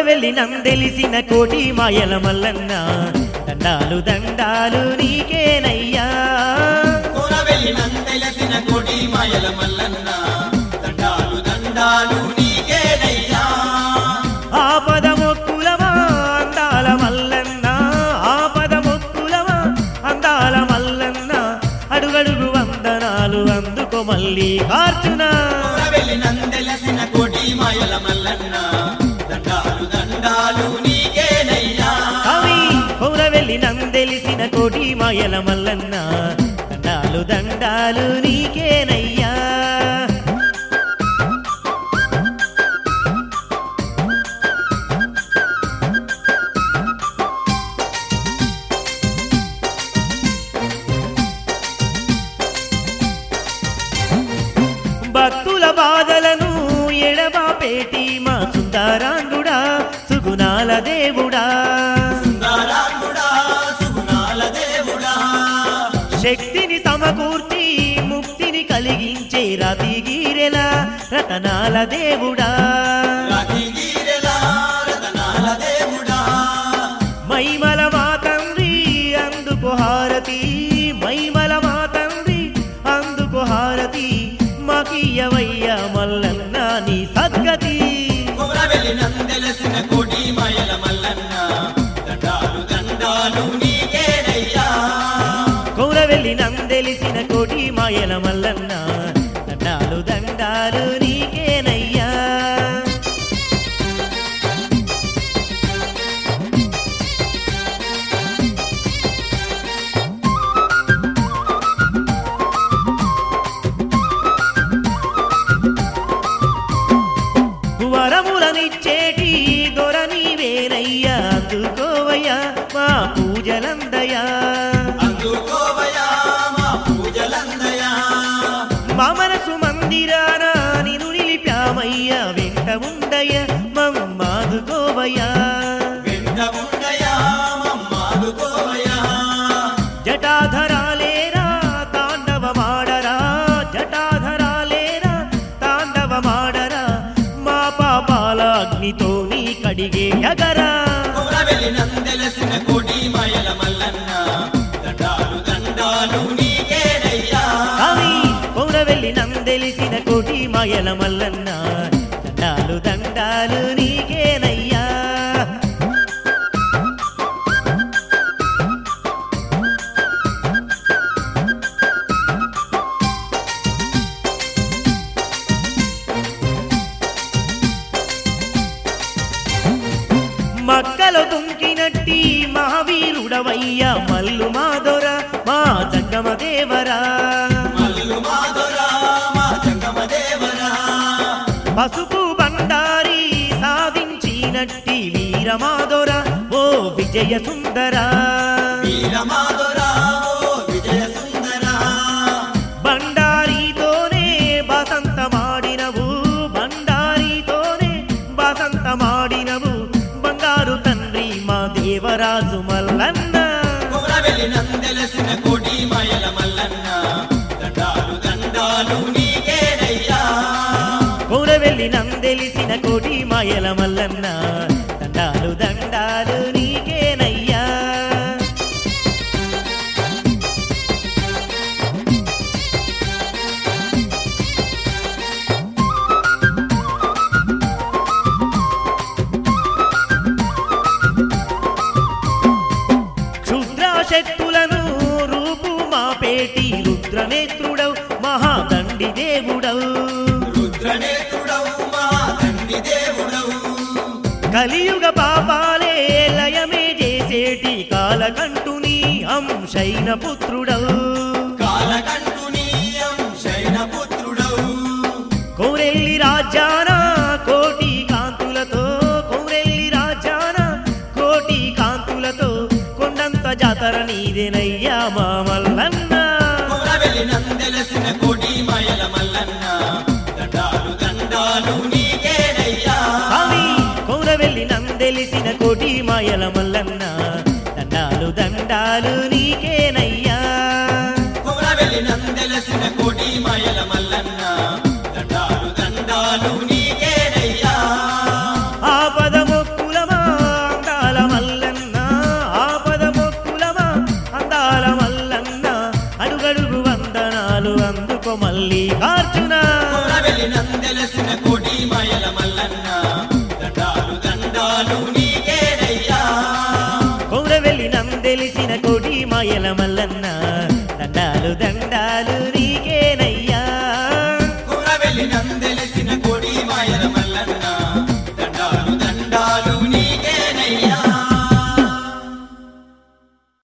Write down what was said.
వెళ్ళి నందెలిసిన కోటి మాయల మల్లన్న దండాలు దండాలు నీకేనయ్యా కూరవెల్లి నందెలసిన కోటి మాయల మల్లన్న దండాలు దండాలు నీకేనయ్యా ఆపద మొక్కులమా అందాల మల్లన్న ఆపద మొక్కులమా అందాల మల్లన్న అడుగడుగు వందనాలు అందుకో మళ్ళీ కార్చునా కూరవెల్లి నందెలసిన కోటి మాయల మల్లన్న దండాలు దండాలు నీకేనయ్యా అవి పౌరవెల్లి నందెలిసిన కోటి మాయల మల్లన్న దండాలు దండాలు నీకేనయ్యా భక్తుల బాధలను ఎడబాపేటి మా సుందరాంగుడా సుగుణాల దేవుడా సుందరాంగుడా సుగుణాల దేవుడా శక్తిని సమకూర్చి ముక్తిని కలిగించే రతిగీరెల రతనాల దేవుడా రతిగీరెలా రతనాల దేవుడా మైమల మా తండ్రి అందుకు హారతి మైమల మా తండ్రి అందుకు హారతి మాకియవయ్య మల్లన్న నీ సద్గతి కూరవెల్లి నందెలసిన కోటి మాయల మల్లన్న దండాలు దండాలు నీకేనయ్యా కౌరవెల్లి నందెలిసిన కోటి మాయల మల్లన్న దండాలు దండాలు నీకేనయ్యా వరములనిచ్చేటి దొర నీవేనయ్యా అందుకోవయ్యా మా పూజలందయా అందుకోవయా మా పూజలందయా మా మనసు మందిరాన నిన్ను నిలిపామయ్యా వెంట ఉండయ్యా మమ్మాదుకోవయ్యా వెంట ఉండయా మమ్మాదుకోవయా జటాధరాలేరా తాండవమాడరా జటాధరాలేరా తాండవమాడరా మా పాపాల అగ్నితో నీ కడిగే ఎగరా కూరవెల్లి నందెలసిన కోటి మాయల మల్లన్న దండాలు దండాలు నీకేనయ్యా స్వామి పౌరవెల్లి నందెలిసిన కోటి మాయల మల్లన్న దండాలు దండాలు నీకేనయ్యా మక్కలో తుంకినట్టి మహావీరుడవయ్యా మల్లు మాదొర మా జంగమ దేవరా మల్లు మాధురా మా జంగమ దేవరా పసుపు బండారి సాధించినట్టి వీరమాదొర ఓ విజయ సుందరా వీర మాధురా ఓ విజయ సుందరా బండారితోనే బసంతమాడినవు బండారితోనే బసంతమాడినవు బంగారు తండ్రి మా దేవరాజు మల్లన్న కూరవెల్లి నందెలసిన కోటి మాయల మల్లన్న దండాలు దండాలు నీకేనయ్యా కౌరవెల్లి నందెలిసిన కోటి మాయల మల్లన్న దండాలు దండాలు నీకేనయ్యా క్షుద్రాశక్తులను రూపు మాపేటి రుద్రనేత్రుడవు మహాదండి దేవుడవు రుద్రనేత్రుడవు మా తండ్రి దేవుడవు కలియుగ పాపాలే లయమే చేసేటి కాలకంటుని అంశైన పుత్రుడవు కాలకంటుని శైన పుత్రుడవు కౌరెల్లి రాజ్యాన కోటి కాంతులతో కౌరెల్లి రాజ్యాన కోటి కాంతులతో కొండంత జాతర నీదేనయ్యా మా మల్లన్న కూరవెల్లి నందెలసిన కోటి మాయల మల్లన్న దండాలు దండాలు నీకేనయ్యా స్వామి కౌరవెల్లి నందెలిసిన కోటి మాయల మల్లన్న దండాలు దండాలు నీకేనయ్యా కూరవెల్లి నందెలసిన కోటి మాయల మల్లన్న దండాలు దండాలు నీకేనయ్యా ఆపద మొక్కుల మల్లికార్జున కొమరవెల్లి నందెలసిన కోటి మాయల మల్లన్న దండాలు దండాలు నీకేనయ్యా కౌరవెల్లి నందెలిసిన కోటి మాయల మల్లన్న